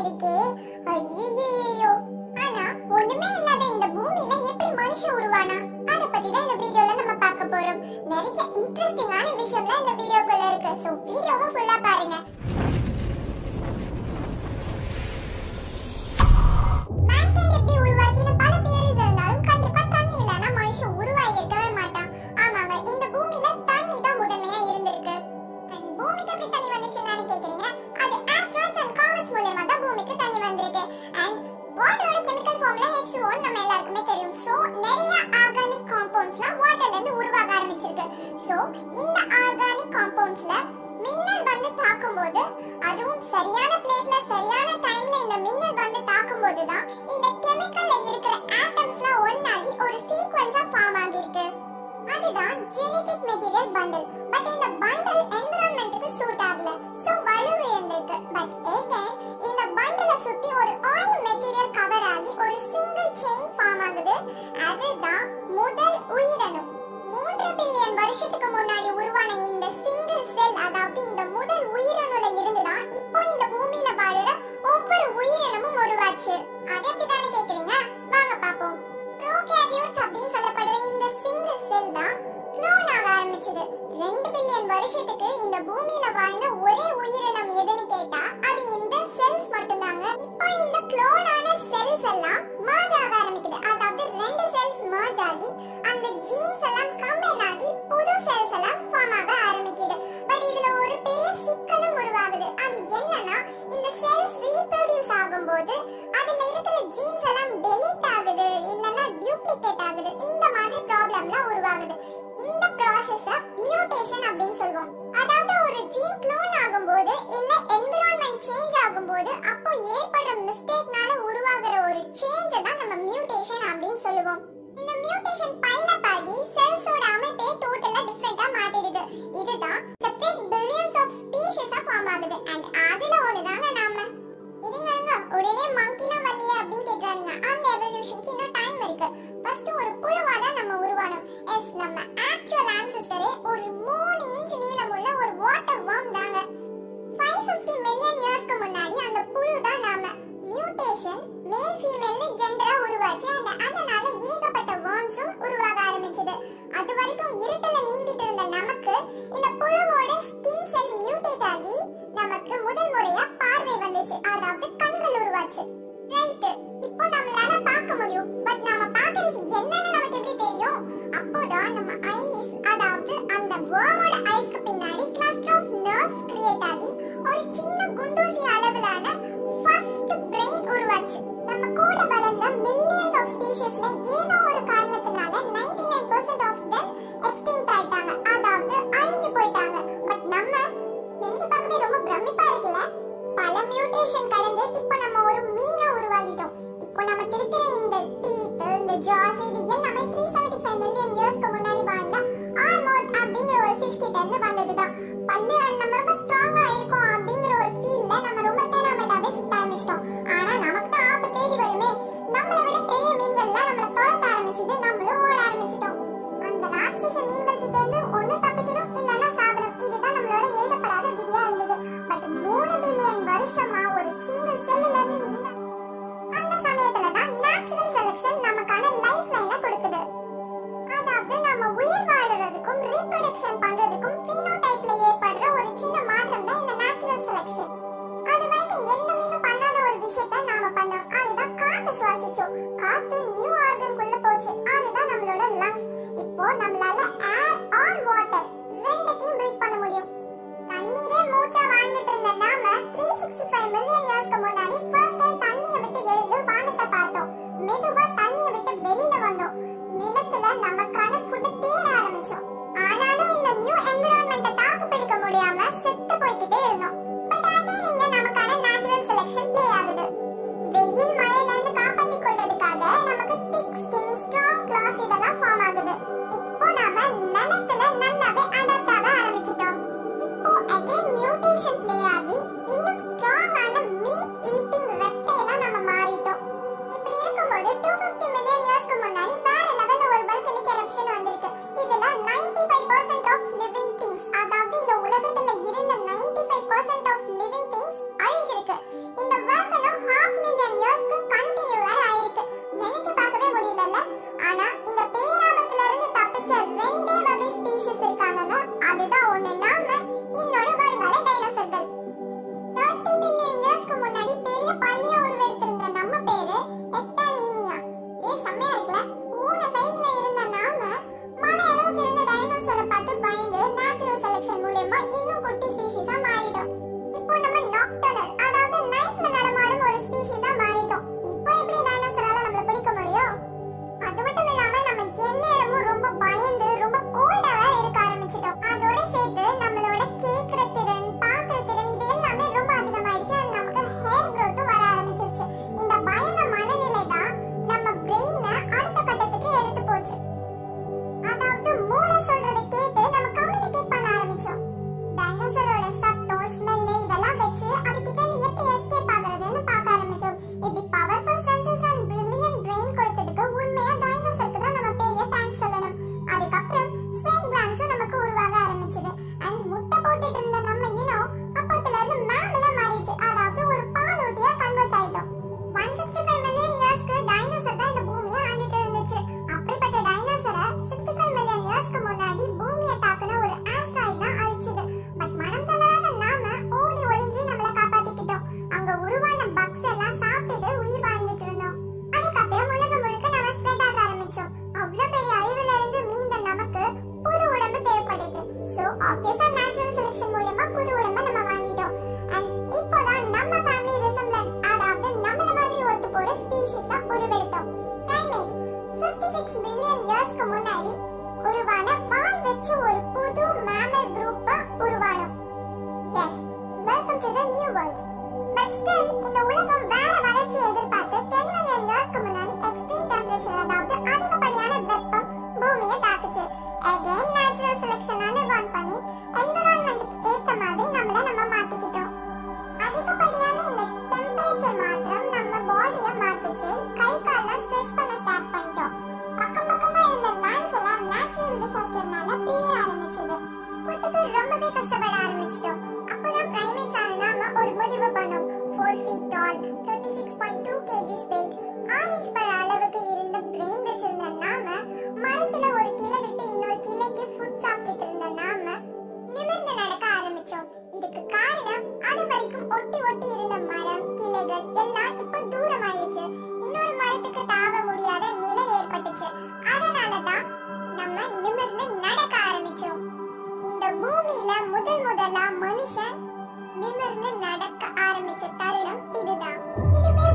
இருக்கே ஐயோ ஆனா ஒண்ணுமே இல்லாத இந்த பூமியில எப்படி மனுஷன் உருவானா அத பத்தி தான் இந்த வீடியோல நம்ம பார்க்க போறோம் நிறைய இன்ட்ரெஸ்டிங்கான விஷயம்லாம் இந்த வீடியோக்குள்ள இருக்கு சோ வீடியோவை ஃபுல்லா பாருங்க மேன்கைண்ட் எப்படி உருவாச்சுன்னு பல தியரிஸ் இருந்தாலும் கண்டிப்பா தண்ணி இல்லைன்னா மனுஷன் உருவாகி இருக்கவே மாட்டான் ஆமாங்க இந்த பூமியில தண்ணி தான் முதன்மையா இருந்திருக்கு அண்ட் பூமிக்கு எப்படி தண்ணி வந்துச்சுன்னு கேக்குறீங்க அது ஆஸ்ட்ராய்ட்ஸ் அண்ட் காமெட்ஸ் மூலமா தான் பூமிக்கு தண்ணி வந்திருக்கு அண்ட் வாட்டரோட கெமிக்கல் ஃபார்ம்ல H2O நம்ம எல்லாருக்குமே தெரியும் சோ நிறைய ஆர்கானிக் காம்பவுண்ட்ஸ்லாம் வாட்டர்ல இருந்து உருவாக ஆரம்பிச்சிருக்கு சோ இந்த ஆர்கானிக் காம்பவுண்ட்ஸ்ல மின்னல் வந்து தாக்கும்போது அதுவும் சரியான பிளேஸ்ல சரியான டைம்ல இந்த மின்னல் வந்து தாக்கும்போது தான் இந்த கெமிக்கல்ல இருக்கிற ஆட்டம்ஸ்லாம் ஒண்ணாகி ஒரு சீக்வென்ஸா ஃபார்ம் ஆகிருக்கு அதுதான் ஜெனடிக் மெட்டீரியல் பண்டில் பட் இந்த பண்டில் என்விரான்மென்ட்க்கு சூட் ஆகல சோ வலுவிழந்திருக்கு பட் ஏகேன் இந்த பண்டில சுத்தி ஒரு ஆயில் மெட்டீரியல் கவர் ஆகி ஒரு சிங்கிள் செயின் ஃபார்ம் ஆகுது அதுதான் முதல் உயிரணு மூன்று பில்லியன் வருஷத்துக்கு முன்னாடி உருவான இந்த சிங்கிள் செல் அதாவது இந்த முதல் உயிரணுல இருந்துதான் இப்போ இந்த பூமியில வாழுற ஒவ்வொரு உயிரினமும் உருவாச்சு அது எப்படி தானே கேக்குறீங்க வாங்க பாப்போம் ப்ரோகாரியோட்ஸ் அப்படின்னு சொல்லப்படுற இந்த சிங்கிள் செல் தான் க்ளோன் ஆக ஆரம்பிச்சது ரெண்டு பில்லியன் வருஷத்துக்கு இந்த பூமியில வாழ்ந்த ஒரே உயிரினம் எதுன்னு கேட்டா அது இந்த செல்ஸ் மட்டும்தாங்க இப்போ இந்த க்ளோனான செல்ஸ் எல்லாம் merge ஆக ஆரம்பிக்குது அதாவது ரெண்டு செல்ஸ் merge ஆகி அந்த ஜீன்ஸ் எல்லாம் கம்பைன் ஆகி புது செல்ஸ் எல்லாம் ஃபார்ம் ஆக ஆரம்பிக்குது பட் இதுல ஒரு பெரிய சிக்கலும் உருவாகுது அது என்னன்னா இந்த செல்ஸ் ரீப்ரொடியூஸ் ஆகும்போது அதுல இருக்கிற ஜீன்ஸ் எல்லாம் டெலீட் ஆகுது இல்லனா டூப்ளிகேட் ஆகுது இந்த மாதிரி ப்ராப்ளம்லாம் உருவாகுது இந்த ப்ராசஸ மியூட்டேஷன் அப்படின்னு சொல்லுவோம் அதாவது ஒரு ஜீன் க்ளோன் ஆகும்போது இல்ல என்விரான்மென்ட் சேஞ்ச் ஆகும்போது அப்போ ஏற்படுற மிஸ்டேக்னால உருவாகுற ஒரு சேஞ்ச் தான் நம்ம மியூட்டேஷன் அப்படின்னு சொல்லுவோம் இந்த மியூட்டேஷன் பைலப் ஆகி செல்ஸோட அமைப்பே டோட்டலா டிஃபரெண்டா மாத்திடுது இதுதான் செப்பரேட் பில்லியன்ஸ் ஆஃப் ஸ்பீஷிஸா ஃபார்ம் ஆகுது அண்ட் அதுல ஒண்ணுதாங்க நாம இருங்க இருங்க உடனே மங்கிலாம் வரலையே அப்படின்னு கேட்டாருங்க அந்த எவல்யூஷனுக்கு இன்னும் டைம் இருக்கு ஃபர்ஸ்ட் ஒரு புழுவா தான் நம்ம உருவானோம் எஸ் நம்ம ஆக்சுவல் ஆன்சஸ்டரே ஒரு மூணு இன்ச் நீளமுள்ள ஒரு வாட்டர் வார்ம் தாங்க 550 மில்லியன் இயர்ஸ்க்கு முன்னாடி அந்த புழு தான் நாம மியூட்டேஷன் மேல் ஃபீமேல்னு ஜெண்டரா உருவாச்சு அந்த அதனால ஏகப்பட்ட வார்ம்ஸும் உருவாக ஆரம்பிச்சது அது வரைக்கும் இருட்டுல நீந்திட்டு இருந்த நமக்கு இந்த புழுவோட ஸ்கின் செல் மியூட்டேட் ஆகி நமக்கு முதல் முறையா பார்வை வந்துச்சு அதாவது கண்கள் உருவாச்சு ரைட் இப்போ நம்மளால பார்க்க முடியும் பட் நாம பார்க்கிறது என்னன்னு நமக்கு எப்படி தெரியும் அப்போதான் நம்ம ஐஸ் அதாவது அந்த வேர்மோட ஐஸ்க்கு பின்னாடி கிளஸ்டர் ஆஃப் நர்வ்ஸ் கிரியேட் ஆகி ஒரு சின்ன குண்டூசி அளவிலான ஃபர்ஸ்ட் பிரெயின் உருவாச்சு நம்ம கூட வளர்ந்த மில்லியன்ஸ் ஆஃப் ஸ்பீஷிஸ்ல ஏதோ ஒரு காரணத்தினால 99% ஆஃப் them எக்ஸ்டிங்க்ட் ஆயிட்டாங்க அதாவது அழிஞ்சு போயிட்டாங்க பட் நம்ம நெஞ்சு பார்க்கவே ரொம்ப பிரமிப்பா இருக்குல்ல பல மியூட்டேஷன் கடந்து இப்போ நம்ம ஒரு மீனா உருவாகிட்டோம் இப்போ நமக்கு இருக்கிற இந்த டீத் இந்த ஜாஸ் இது எல்லாமே 375 மில்லியன் இயர்ஸ்க்கு முன்னாடி வாழ்ந்த ஆர்மோர் அப்படிங்கிற ஒரு ஃபிஷ் கிட்ட இருந்து வந்ததுதான் பல்லு and நம்ம ரொம்ப ஸ்ட்ராங்கா இருக்கும் அப்படிங்கிற ஒரு ஃபீல்ல நம்ம ரொம்ப தேனாமேட்டாவே சுத்த ஆரம்பிச்சிட்டோம் ஆனா நமக்கு தான் ஆபத்து தேடி வருமே நம்மளை விட பெரிய மீன்கள்லாம் நம்மள துரத்த ஆரம்பிச்சது நம்மளும் ஓட ஆரம்பிச்சிட்டோம் அந்த ராட்சச மீன்கள் கிட்ட இருந்து ஒண்ணு தப்பிக்கணும் இல்லைன்னா சாப்பிடணும் இதுதான் நம்மளோட எழுதப்படாத விதியா இருந்தது பட் மூணு பில்லியன் வருஷமா ஒரு சிங்கிள் செல்லுல இருந்து இருந்த அந்த சமயத்துல தான் நேச்சுரல் செலக்ஷன் நமக்கான லைஃப் லைனை கொடுக்குது அதாவது நம்ம உயிர் வாழறதுக்கும் ரீப்ரொடக்ஷன் பண்றதுக்கும் phenotypeல ஏற்படுற ஒரு சின்ன மாற்றம் தான் இந்த நேச்சுரல் செலக்ஷன் அது வரைக்கும் எந்த மீனும் பண்ணாத ஒரு விஷயத்தை நாம பண்ணோம் அதுதான் காத்து சுவாசிச்சோம் காத்து நியூ ஆர்கன் குள்ள போச்சு அதுதான் நம்மளோட லங்ஸ் இப்போ நம்மளால ஏர் ஆர் வாட்டர் ரெண்டுத்தையும் பிரீத் பண்ண முடியும் தண்ணீரே மூச்சா வாழ்ந்துட்டு இருந்த நாம 365 மில்லியன் இயர்ஸ்க்கு முன்னாடி ஃபர்ஸ்ட் டைம் தண்ணியை விட்டு எழுந்து வானத்தை பார்த்தோம் மெதுவா தண்ணியை விட்டு வெளியில வந்தோம் நிலத்துல நமக்கான ஃபுட் தேட ஆரம்பிச்சோம் ஆனாலும் இந்த நியூ என்விரான்மெண்ட்டை தாக்கு பிடிக்க முடியாம செத்து போய்கிட்டே இருந்தோம் பட் அகைன் இங்க நமக்கான நேச்சுரல் செலக்ஷன் ப்ளே ஆகுது வெயில் மழையில இருந்து காப்பாத்திக் கொள்றதுக்காக நமக்கு திக் ஸ்கின் ஸ்ட்ராங் கிளாஸ் இதெல்லாம் ஃபார்ம் ஆகுது இப்போ நாம நிலத்துல நல்லாவே அடாப்ட் ஆக ஆரம்பிச்சிட்டோம் இப்போ அகைன் மியூட்டேஷன் ப்ளே ஆகி இன்னும் ஸ்ட்ராங்கான tall, 36.2 kgs weight, ஆரஞ்சு பழ அளவுக்கு இருந்த brain வச்சிருந்த நாம, மரத்துல ஒரு கிளை விட்டு இன்னொரு கிளைக்கு food சாப்பிட்டுட்டு இருந்த நாம, நிமிர்ந்து நடக்க ஆரம்பிச்சோம். இதுக்கு காரணம் அது வரைக்கும் ஒட்டி ஒட்டி இருந்த மரம், கிளைகள் எல்லாம் இப்ப தூரமாயிடுச்சு. இன்னொரு மரத்துக்கு தாவ முடியாத நிலை ஏற்பட்டுச்சு. அதனாலதான் நம்ம நிமிர்ந்து நடக்க ஆரம்பிச்சோம். இந்த பூமியில முதல் முதலா மனுஷன் நிமிர்ந்து நடக்க ஆரம்பிச்ச தருணம் இதுதான் இதுவே